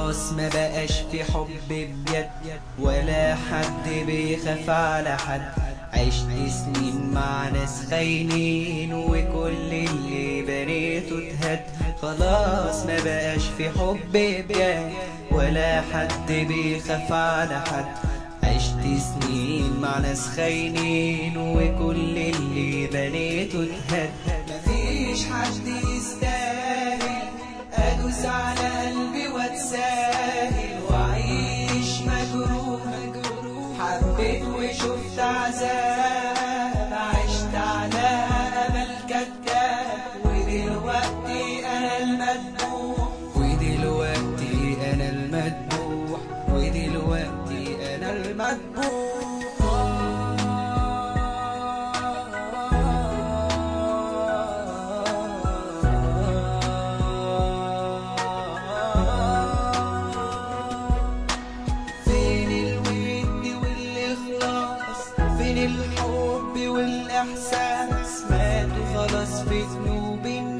خلاص ما بقاش في حب بجد ولا حد بيخاف على حد عشت سنين مع ناس خاينين وكل اللي بنيته اتهد خلاص ما بقاش في حب بجد ولا حد بيخاف على حد عشت سنين مع ناس خاينين وكل اللي بنيته اتهد مفيش حد يستاهل ادوس على قلبي واتساهل واعيش مجروح حبيت وشفت عذاب عشت على امل كذاب ودلوقتي انا المذبوح ودلوقتي انا المذبوح ودلوقتي انا المذبوح فين الود والإخلاص فين الحب والإحساس ماتوا خلاص في قلوب الناس